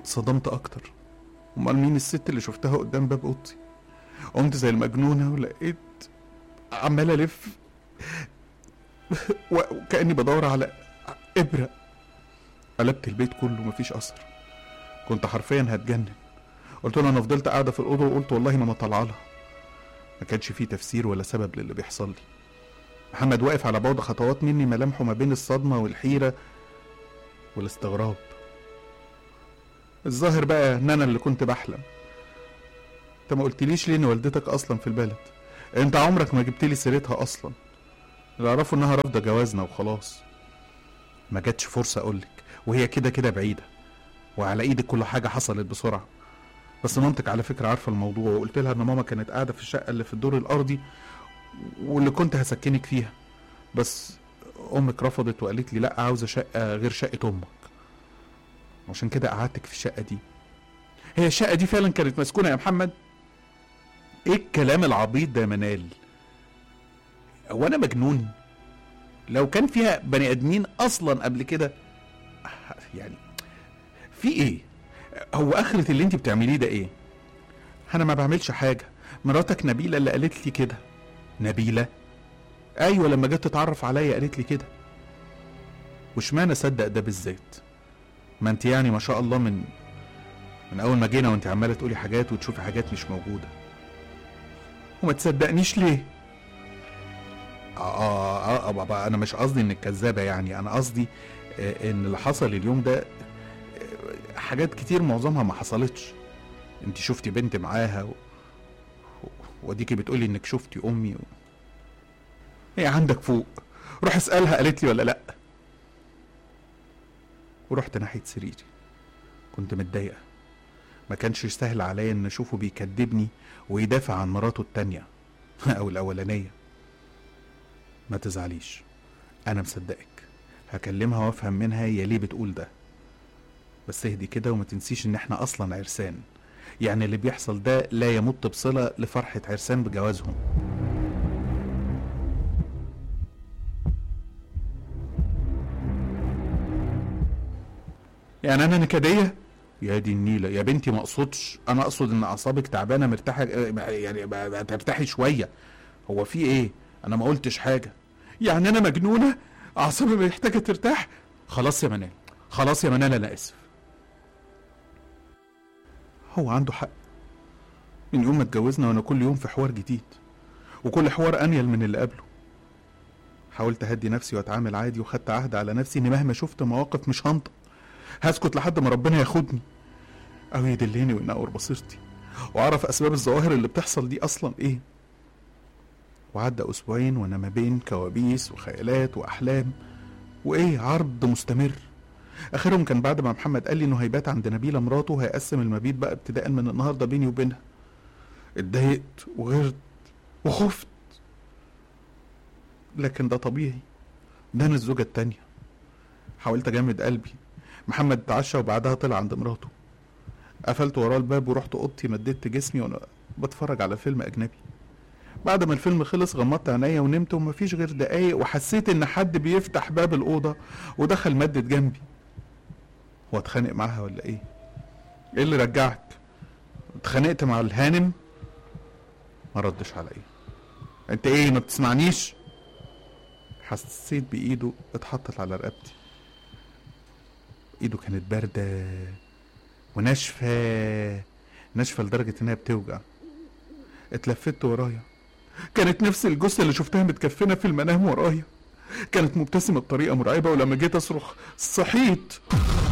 اتصدمت اكتر امال مين الست اللي شفتها قدام باب اوضتي قمت زي المجنونه ولقيت عمال الف وكاني بدور على ابره قلبت البيت كله مفيش اثر كنت حرفيا هتجنن قلت له انا فضلت قاعده في الاوضه وقلت والله ما طالعه لها ما كانش فيه تفسير ولا سبب للي بيحصل لي محمد واقف على بعد خطوات مني ملامحه ما بين الصدمه والحيره والاستغراب الظاهر بقى ان انا اللي كنت بحلم انت ما قلتليش ليه ان والدتك اصلا في البلد انت عمرك ما جبت لي سيرتها اصلا اللي اعرفه انها رافضه جوازنا وخلاص ما جاتش فرصه اقولك وهي كده كده بعيده وعلى ايدك كل حاجه حصلت بسرعه بس مامتك على فكره عارفه الموضوع وقلت لها ان ماما كانت قاعده في الشقه اللي في الدور الارضي واللي كنت هسكنك فيها بس امك رفضت وقالت لي لا عاوزه شقه غير شقه امك عشان كده قعدتك في الشقه دي هي الشقه دي فعلا كانت مسكونه يا محمد ايه الكلام العبيط ده يا منال هو انا مجنون لو كان فيها بني ادمين اصلا قبل كده يعني في ايه هو اخرة اللي انت بتعمليه ده ايه انا ما بعملش حاجة مراتك نبيلة اللي قالت لي كده نبيلة ايوه لما جت تتعرف عليا قالت لي كده وشمعنى اصدق ده بالذات ما انت يعني ما شاء الله من من اول ما جينا وانت عماله تقولي حاجات وتشوفي حاجات مش موجوده وما تصدقنيش ليه آه, آه, آه, آه انا مش قصدي انك كذابه يعني انا قصدي آه ان اللي حصل اليوم ده آه حاجات كتير معظمها ما حصلتش انت شفتي بنت معاها و... وديكي بتقولي انك شفتي امي و... هي عندك فوق روح اسالها قالت لي ولا لا ورحت ناحيه سريري كنت متضايقه ما كانش يستاهل عليا ان اشوفه بيكدبني ويدافع عن مراته التانية او الاولانيه ما تزعليش انا مصدقك هكلمها وافهم منها هي ليه بتقول ده بس اهدي كده وما تنسيش ان احنا اصلا عرسان يعني اللي بيحصل ده لا يمت بصله لفرحه عرسان بجوازهم يعني انا نكديه يا دي النيله يا بنتي ما اقصدش انا اقصد ان اعصابك تعبانه مرتاحه يعني ترتاحي شويه هو في ايه انا ما قلتش حاجه يعني انا مجنونه اعصابي محتاجه ترتاح خلاص يا منال خلاص يا منال انا اسف هو عنده حق من يوم ما اتجوزنا وانا كل يوم في حوار جديد وكل حوار انيل من اللي قبله حاولت اهدي نفسي واتعامل عادي وخدت عهد على نفسي اني مهما شفت مواقف مش هنطق هسكت لحد ما ربنا ياخدني او يدلني وينور بصيرتي واعرف اسباب الظواهر اللي بتحصل دي اصلا ايه وعدى اسبوعين وانا ما بين كوابيس وخيالات واحلام وايه عرض مستمر اخرهم كان بعد ما محمد قال لي انه هيبات عند نبيله مراته وهيقسم المبيت بقى ابتداء من النهارده بيني وبينها اتضايقت وغرت وخفت لكن ده طبيعي ده انا الزوجه التانيه حاولت اجمد قلبي محمد اتعشى وبعدها طلع عند مراته قفلت وراه الباب ورحت اوضتي مددت جسمي وانا بتفرج على فيلم اجنبي بعد ما الفيلم خلص غمضت عينيا ونمت ومفيش غير دقايق وحسيت ان حد بيفتح باب الاوضه ودخل مدد جنبي هو اتخانق معاها ولا ايه ايه اللي رجعك اتخانقت مع الهانم ما ردش عليا انت ايه ما بتسمعنيش حسيت بايده اتحطت على رقبتي ايده كانت بارده وناشفه ناشفه لدرجه انها بتوجع اتلفت ورايا كانت نفس الجثه اللي شفتها متكفنه في المنام ورايا كانت مبتسمه بطريقه مرعبه ولما جيت اصرخ صحيت